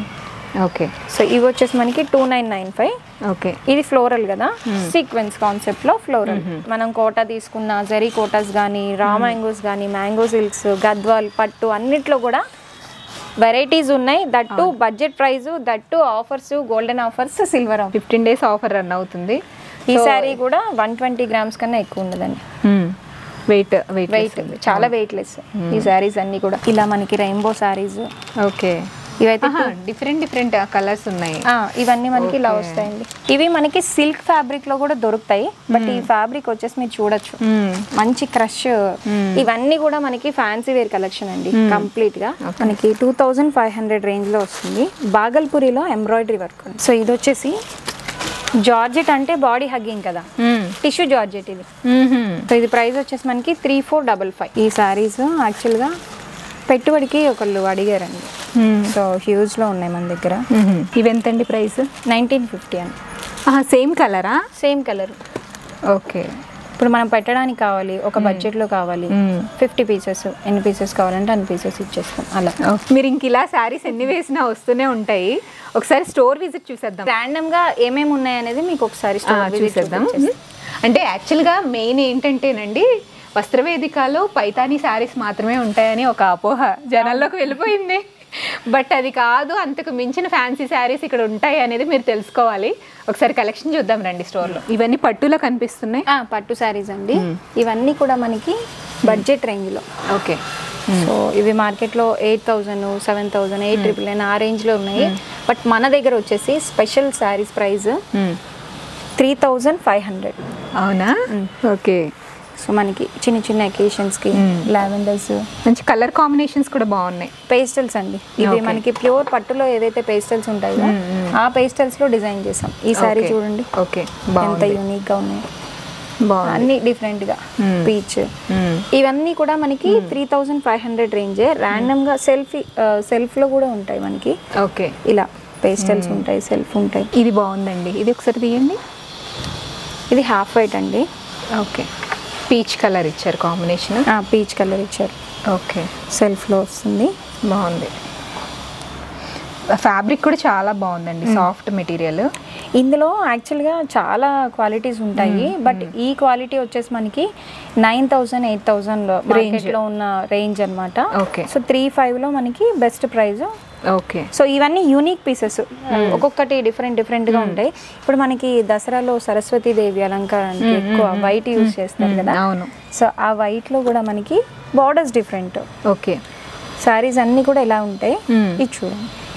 ఓకే సో ఇవి వచ్చేసి మనకి two nine nine five okay ఇది ఫ్లోరల్ కదా సీక్వెన్స్ కాన్సెప్ట్ లో ఫ్లోరల్ మనం కోటా తీసుకున్న జరీ కోటాస్ కానీ రా మ్యాంగోస్ కానీ మ్యాంగో సిల్క్స్ గద్వాల్ పట్టు అన్నిట్లో కూడా వెరైటీస్ ఉన్నాయి that budget price that offers golden offers silver offer fifteen days offer run అవుతుంది ఈ శారీ కూడా వన్ ట్వంటీ గ్రామ్స్ కన్నా ఎక్కువ ఉండదండి వెయిట్ వెయిట్ వెయిట్ చాలా వెయిట్ లెస్ ఈ శారీస్ అన్ని కూడా ఇలా మనకి రెయిన్బో శారీస్ ఓకే ఇవైతే డిఫరెంట్ డిఫరెంట్ కలర్స్ ఉన్నాయి ఆ, ఇవన్నీ మనకి ఇలా వస్తాయండి ఇవి మనకి సిల్క్ ఫ్యాబ్రిక్ లో కూడా దొరుకుతాయి బట్ ఈ ఫ్యాబ్రిక్ వచ్చేసి మీరు చూడొచ్చు మంచి క్రష్ ఇవన్నీ కూడా మనకి ఫ్యాన్సీ వేర్ కలెక్షన్ అండి కంప్లీట్ గా మనకి two thousand five hundred range లో వస్తుంది బాగల్పూరిలో ఎంబ్రాయిడరీ వర్క్ సో ఇది వచ్చేసి జార్జెట్ అంటే బాడీ హగ్గింగ్ కదా టిష్యూ జార్జెట్ ఇది సో ఇది ప్రైస్ వచ్చేసి మనకి త్రీ ఫోర్ డబల్ ఫైవ్ ఈ శారీస్ యాక్చువల్గా పెట్టుబడికి ఒకళ్ళు అడిగారండి సో హ్యూజ్లో ఉన్నాయి మన దగ్గర ఇవి ఎంతండి ప్రైస్ నైన్టీన్ ఫిఫ్టీ అని సేమ్ కలరా సేమ్ కలర్ ఓకే ఇప్పుడు మనం పెట్టడానికి కావాలి ఒక బడ్జెట్లో కావాలి ఫిఫ్టీ పీసెస్ ఎన్ని పీసెస్ కావాలంటే అన్ని పీసెస్ ఇచ్చేస్తాం అలా మీరు ఇంక ఇలా శారీస్ ఎన్ని వేసినా వస్తూనే ఉంటాయి ఒకసారి స్టోర్ విజిట్ చూసేద్దాం ర్యాండమ్ గా ఏమేమి ఉన్నాయి అనేది మీకు ఒకసారి ఆ, store visit చూసేద్దాం చూపించేస్తాం. అంటే యాక్చువల్గా మెయిన్ ఏంటంటేనండి వస్త్రవేదికలో పైతానీ శారీస్ మాత్రమే ఉంటాయని ఒక అపోహ జనాల్లోకి వెళ్ళిపోయింది బట్ అది కాదు అంతకు మించిన ఫ్యాన్సీ శారీస్ ఇక్కడ ఉంటాయి అనేది మీరు తెలుసుకోవాలి ఒకసారి కలెక్షన్ చూద్దాం రండి స్టోర్లో ఇవన్నీ పట్టులో కనిపిస్తున్నాయి ఆ, పట్టు శారీస్ అండి ఇవన్నీ కూడా మనకి బడ్జెట్ రేంజ్ లో ఓకే సో ఇవి మార్కెట్లో eight thousand seven thousand eight triple nine ఆ రేంజ్లో ఉన్నాయి బట్ మన దగ్గర వచ్చేసి special saris price three thousand five hundred అవునా ఓకే సో మనకి చిన్న చిన్న అకేషన్స్కి లావెండర్స్ మంచి కలర్ కాంబినేషన్స్ కూడా బాగున్నాయి పేస్టల్స్ అండి ఇవి మనకి ప్యూర్ పట్టులో ఏదైతే పేస్టల్స్ ఉంటాయో ఆ పేస్టల్స్ లో డిజైన్ చేసాం ఈ సారీ Okay. చూడండి ఓకే ఎంత బాగుంది యూనిక్ గా ఉన్నాయి బాగుంది అన్ని డిఫరెంట్ గా పీచ్ మ్మ్. ఇవన్నీ కూడా మనకి త్రీ థౌజండ్ ఫైవ్ హండ్రెడ్ రేంజే ర్యాండమ్ గా సెల్ఫ్ సెల్ఫ్ లో కూడా ఉంటాయి మనకి ఓకే ఇలా పేస్టల్స్ ఉంటాయి సెల్ఫ్ ఉంటాయి ఇది బాగుందండి ఇది ఒకసారి తీయండి ఇది హాఫ్ వైట్ అండి ఓకే పీచ్ కలర్ ఇచ్చారు కాంబినేషన్ పీచ్ కలర్ ఇచ్చారు ఓకే సెల్ఫ్ లో వస్తుంది బాగుంది ఫ్యాబ్రిక్ కూడా చాలా బాగుందండి సాఫ్ట్ మెటీరియల్ ఇందులో యాక్చువల్గా చాలా క్వాలిటీస్ ఉంటాయి బట్ ఈ క్వాలిటీ వచ్చేసి మనకి నైన్ థౌసండ్ ఎయిట్ థౌసండ్ లో ఉన్న రేంజ్ అన్నమాట ఓకే సో త్రీ లో మనకి బెస్ట్ ప్రైస్ ఓకే సో ఇవన్నీ యూనిక్ పీసెస్ ఒక్కొక్కటి డిఫరెంట్ డిఫరెంట్ గా ఉంటాయి ఇప్పుడు మనకి దసరాలో సరస్వతి దేవి అలంకారానికి ఎక్కువ వైట్ యూస్ చేస్తారు కదా అవును సో ఆ వైట్ లో కూడా మనకి బార్డర్స్ డిఫరెంట్ ఓకే సారీస్ అన్ని కూడా ఎలా ఉంటాయి Hmm. ఇది చూడండి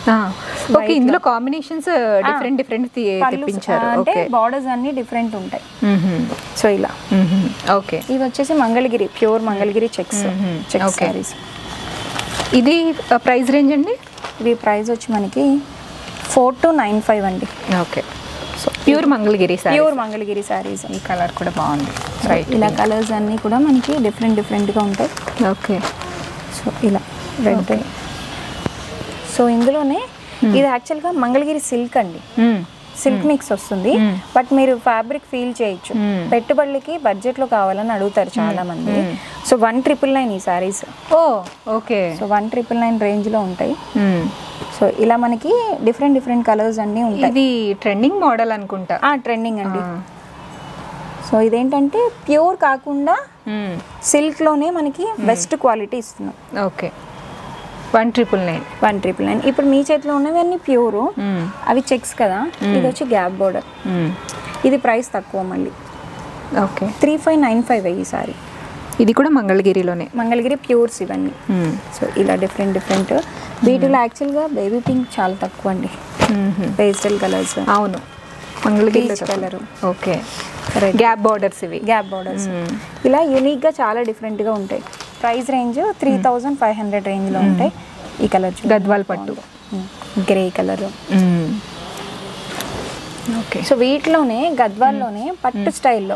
ఓకే ఇందులో కాంబినేషన్స్ డిఫరెంట్ డిఫరెంట్ తెప్పించారు అంటే ఓకే బార్డర్స్ అన్ని డిఫరెంట్ ఉంటాయి సో ఇలా ఓకే ఇవి వచ్చేసి Mangalagiri pure Mangalagiri checks checks Okay. Saris ఇది ప్రైస్ రేంజ్ అండి ఇవి ప్రైస్ వచ్చి మనకి ఫోర్ టు నైన్ ఫైవ్ అండి okay so pure Mangalagiri sir pure Mangalagiri saris ఈ కలర్ కూడా బాగుంది రైట్ ఇలా కలర్స్ అన్నీ కూడా మనకి డిఫరెంట్ డిఫరెంట్గా ఉంటాయి ఓకే సో ఇలా రెడ్ సో ఇందులోనే ఇది యాక్చువల్గా మంగళగిరి సిల్క్ అండి సిల్క్ మిక్స్ వస్తుంది బట్ మీరు ఫ్యాబ్రిక్ ఫీల్ చేయొచ్చు పెట్టుబడులకి బడ్జెట్లో కావాలని అడుగుతారు చాలా మంది సో వన్ ట్రిపుల్ నైన్ ఈ సారీస్ ఓ okay so one triple nine రేంజ్లో ఉంటాయి సో ఇలా మనకి డిఫరెంట్ డిఫరెంట్ కలర్స్ అన్నీ ఉంటాయి ఇది ట్రెండింగ్ మోడల్ అనుకుంటా ట్రెండింగ్ అండి సో ఇదేంటంటే ప్యూర్ కాకుండా సిల్క్లోనే మనకి బెస్ట్ క్వాలిటీ ఇస్తున్నాం okay one triple nine one triple nine ఇప్పుడు మీ చేతిలో ఉన్నవి అన్ని ప్యూర్ అవి చెక్స్ కదా ఇది వచ్చి గ్యాప్ బోర్డర్ ఇది ప్రైస్ తక్కువ మళ్ళీ okay three five nine five ఈ సారీ ఇది కూడా మంగళగిరిలోనే మంగళగిరి ప్యూర్స్ ఇవన్నీ సో ఇలా డిఫరెంట్ డిఫరెంట్ వీటిలో యాక్చువల్గా బేబీ పింక్ చాలా తక్కువ అండి పేస్టల్ కలర్స్ అవును Mangalagiri Peach colour. Okay gap borders ఇవి గ్యాప్ బార్డర్స్ ఇలా యూనిక్గా చాలా డిఫరెంట్గా ఉంటాయి price range three thousand five hundred రేంజ్లో ఉంటాయి ఈ కలర్ గద్వాల్ పట్టు గ్రే కలర్ ఓకే సో వీటిలోనే గద్వాల్లోనే పట్టు స్టైల్లో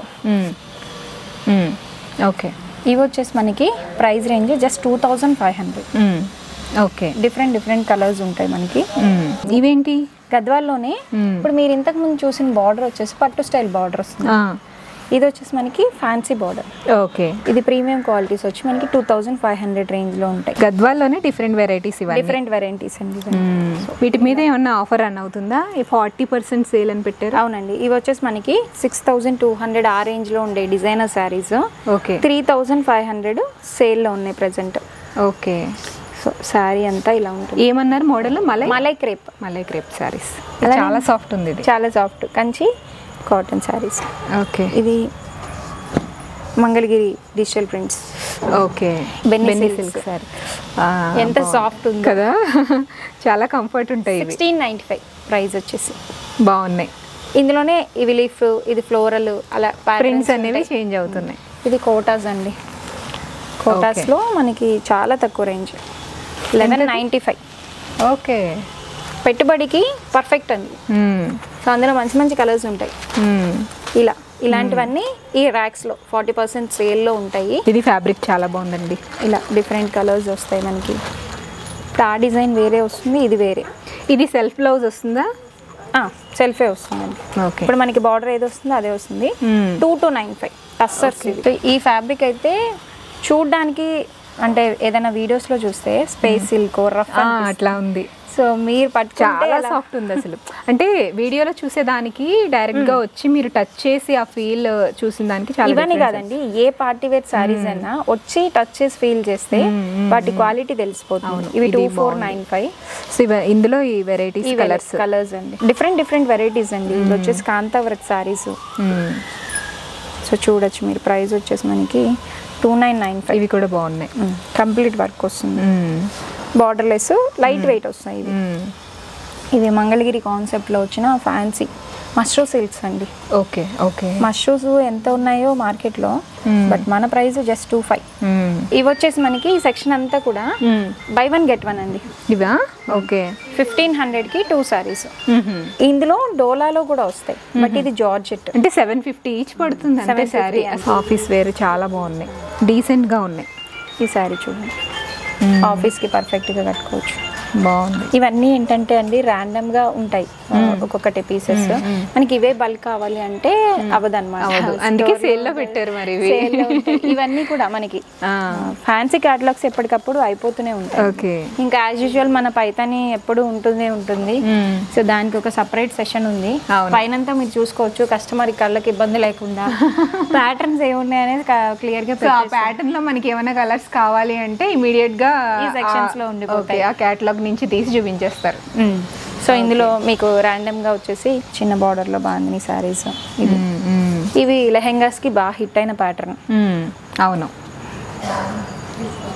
ఓకే ఇవి వచ్చేసి మనకి price range just two thousand five hundred okay different different colours ఉంటాయి మనకి ఇవేంటి గద్వాల్లోనే ఇప్పుడు మీరు ఇంతకు ముందు చూసిన బార్డర్ వచ్చేసి పట్టు స్టైల్ బార్డర్ వస్తుంది ఇది వచ్చేసి మనకి ఫ్యాన్సీ బార్డర్ ఓకే ఇది ప్రీమియం క్వాలిటీస్ వచ్చి మనకి టూ థౌజండ్ ఫైవ్ హండ్రెడ్ రేంజ్లో ఉంటాయి గద్వాల్లోనే డిఫరెంట్ వెరైటీస్ ఇవన్నీ డిఫరెంట్ వెరైటీస్ అండి ఇవన్నీ. మ్మ్. వీటి మీద ఏమన్నా ఆఫర్ రన్ అవుతుందా ఫార్టీ పర్సెంట్ సేల్ అని పెట్టారు అవునండి ఇవి వచ్చేసి మనకి సిక్స్ థౌజండ్ టూ హండ్రెడ్ ఆ రేంజ్లో ఉండే designer saris okay three thousand five hundred సేల్లో ఉన్నాయి ప్రజెంట్ ఓకే సో శారీ అంతా ఇలా ఉంటుంది ఏమన్నారు model malai malai crepe malai crepe saris అలానే- చాలా సాఫ్ట్ ఉంది ఇది చాలా soft Kanchi cotton saris okay ఇది మంగళగిరి డిజిటల్ ప్రింట్స్ ఓకే బెన్నీ బెన్నీ silks. సిల్క్ సారీ ఎంత సాఫ్ట్ ఉంది కదా చాలా కంఫర్ట్ ఉంటాయి ఇవి సిక్స్టీన్ నైంటీ ఫైవ్ ప్రైస్ వచ్చేసి బాగున్నాయి ఇందులోనే ఇవి లీఫ్ ఇది ఫ్లోరల్ అలా patterns ప్రింట్స్ అనేవి ఉంటాయి. చేంజ్ అవుతున్నాయి ఇది కోటాస్ అండి కోటాస్లో మనకి చాలా తక్కువ range eleven ninety five okay పెట్టుబడికి పర్ఫెక్ట్ అండి సో అందులో మంచి మంచి కలర్స్ ఉంటాయి ఇలా ఇలాంటివన్నీ ఈ ర్యాక్స్లో ఫార్టీ పర్సెంట్ సేల్లో ఉంటాయి ఇది ఫ్యాబ్రిక్ చాలా బాగుందండి ఇలా డిఫరెంట్ కలర్స్ వస్తాయి మనకి ఇప్పుడు ఆ డిజైన్ వేరే వస్తుంది ఇది వేరే ఇది సెల్ఫ్ బ్లౌజ్ వస్తుందా సెల్ఫే వస్తుందండి ఓకే ఇప్పుడు మనకి బార్డర్ ఏది వస్తుందో అదే వస్తుంది Hmm. Two two nine five tussars ఈ ఫ్యాబ్రిక్ అయితే చూడడానికి అంటే ఏదైనా వీడియోస్లో చూస్తే స్పేస్ సిల్క్ రఫ్ అట్లా ఉంది సో మీరు పట్టుకుంటే చాలా అలా- సాఫ్ట్ ఉంది అసలు అంటే వీడియోలో చూసేదానికి డైరెక్ట్ గా వచ్చి మీరు టచ్ చేసి ఆ ఫీల్ చూసిన దానికి చాలా ఇవన్నీ difference కాదండి ఏ పార్టీ వేర్ సారీస్ అయినా వచ్చి టచ్ చేసి ఫీల్ చేస్తే వాటి క్వాలిటీ తెలిసిపోతుంది ఇవి two four nine five so ఇవ- ఇందులో ఈ వెరైటీస్ కలర్స్ కలర్స్ అండి డిఫరెంట్ డిఫరెంట్ వెరైటీస్ అండి ఇది వచ్చేసి కాంతావర్క్ సారీస్ సో చూడొచ్చు మీరు ప్రైస్ వచ్చేసి మనకి టూ నైన్ నైన్ ఫైవ్ ఇవి కూడా బాగున్నాయి కంప్లీట్ వర్క్ వస్తుంది బార్డర్లెస్ లైట్ వెయిట్ వస్తాయి ఇవి ఇవి మంగళగిరి కాన్సెప్ట్లో వచ్చిన ఫ్యాన్సీ మష్రూ సిల్క్స్ అండి ఓకే ఓకే మష్రూస్ ఎంత ఉన్నాయో మార్కెట్లో బట్ మన ప్రైస్ జస్ట్ టూ ఫైవ్ ఇవి వచ్చేసి మనకి ఈ సెక్షన్ అంతా కూడా బై వన్ గెట్ వన్ అండి ఇవా ఓకే ఫిఫ్టీన్ హండ్రెడ్కి టూ సారీస్ ఇందులో డోలాలో కూడా వస్తాయి బట్ ఇది జార్జెట్ అంటే సెవెన్ ఫిఫ్టీ ఈచ్ పడుతుంది అంటే 750 శారీ ఆఫీస్ వేర్ చాలా బాగున్నాయి డీసెంట్ గా ఉన్నాయి ఈ సారీ చూడండి ఆఫీస్కి పర్ఫెక్ట్గా కట్టుకోవచ్చు బాగుంది ఇవన్నీ ఏంటంటే అండి random గా ఉంటాయి ఆ, ఒక్కొక్కటి పీసెస్ మనకి ఇవే బల్క్ కావాలి అంటే అవ్వదన్నమాట అవ్వదు. అందుకే sale లో పెట్టారు మరి ఇవి. Sale లో ఉంటాయి. ఇవన్నీ కూడా మనకి ఫ్యాన్సీ క్యాటలాగ్స్ ఎప్పటికప్పుడు అయిపోతూనే ఉంటాయి ఓకే ఇంకా యాజ్ యూజువల్ మన పైతాని ఎప్పుడు ఉంటూనే ఉంటుంది సో దానికి ఒక సపరేట్ సెషన్ ఉంది అవును. పైనంతా మీరు చూసుకోవచ్చు కస్టమర్ కళ్ళకి ఇబ్బంది లేకుండా ప్యాటర్న్స్ ఏమున్నాయి అనేది క్లియర్ గా సో ఆ ప్యాటర్న్ లో మనకి ఏమైనా కలర్స్ కావాలి అంటే ఇమీడియట్ గా ఈ sections లో ఆ- ఉండిపోతాయి. ఓకే, ఆ కేటలాగ్ నుంచి తీసి చూపించేస్తారు సో ఇందులో మీకు random గా వచ్చేసి చిన్న border లో బాగుంది సారీస్ ఇవి ఇవి లెహెంగాస్ కి బాగా హిట్ అయిన ప్యాటర్న్ మ్మ్. అవును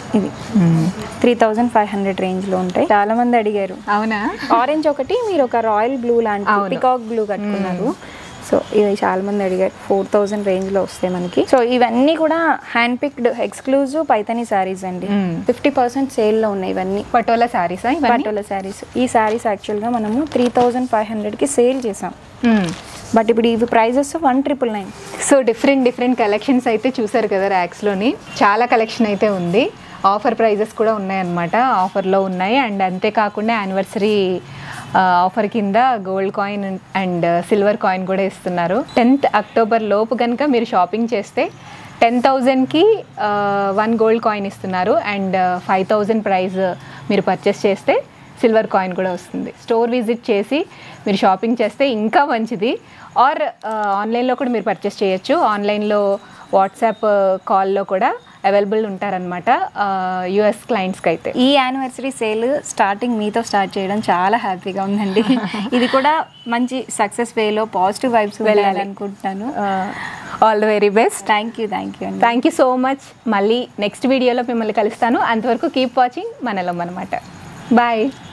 ఇది త్రీ థౌజండ్ ఫైవ్ హండ్రెడ్ రేంజ్లో ఉంటాయి చాలా మంది అడిగారు అవునా ఆరెంజ్ ఒకటి మీరు ఒక రాయల్ బ్లూ లాంటి అవును. పికాక్ బ్లూ కట్టుకున్నారు సో ఇవి చాలా మంది అడిగారు ఫోర్ థౌజండ్ రేంజ్ లో వస్తాయి మనకి సో ఇవన్నీ కూడా hand picked exclusive Paithani saris అండి మ్మ్. ఫిఫ్టీ పర్సెంట్ సేల్ లో ఉన్నాయి ఇవన్నీ పటోలా శారీసా ఇవన్నీ పటోలా శారీస్ ఈ శారీస్ యాక్చువల్గా మనము త్రీ థౌజండ్ ఫైవ్ హండ్రెడ్కి సేల్ చేసాం మ్మ్. బట్ ఇప్పుడు ఇవి prices one triple nine so different different collections అయితే చూసారు కదా ర్యాక్స్లోని చాలా కలెక్షన్ అయితే ఉంది ఆఫర్ ప్రైజెస్ కూడా ఉన్నాయన్నమాట ఆఫర్లో ఉన్నాయి అండ్ అంతేకాకుండా యానివర్సరీ ఆఫర్ కింద gold coin and silver coin కూడా ఇస్తున్నారు టెన్త్ అక్టోబర్ లోపు కనుక మీరు షాపింగ్ చేస్తే టెన్ థౌజండ్కి వన్ గోల్డ్ కాయిన్ ఇస్తున్నారు అండ్ ఫైవ్ థౌజండ్ ప్రైజ్ మీరు పర్చేస్ చేస్తే సిల్వర్ కాయిన్ కూడా వస్తుంది స్టోర్ విజిట్ చేసి మీరు షాపింగ్ చేస్తే ఇంకా మంచిది ఆర్ ఆన్లైన్లో కూడా మీరు పర్చేస్ చేయొచ్చు ఆన్లైన్లో వాట్సాప్ కాల్లో కూడా అవైలబుల్ ఉంటారనమాట యుఎస్ క్లయింట్స్కి అయితే ఈ యానివర్సరీ సేల్ స్టార్టింగ్ మీతో స్టార్ట్ చేయడం చాలా హ్యాపీగా ఉందండి ఇది కూడా మంచి సక్సెస్ వేలో పాజిటివ్ వైబ్స్ వెళ్ళాలనుకుంటున్నాను all the very best thank you thank you అండి థ్యాంక్ యూ సో మచ్ మళ్ళీ నెక్స్ట్ వీడియోలో మిమ్మల్ని కలుస్తాను అంతవరకు కీప్ వాచింగ్ మనలో అనమాట బాయ్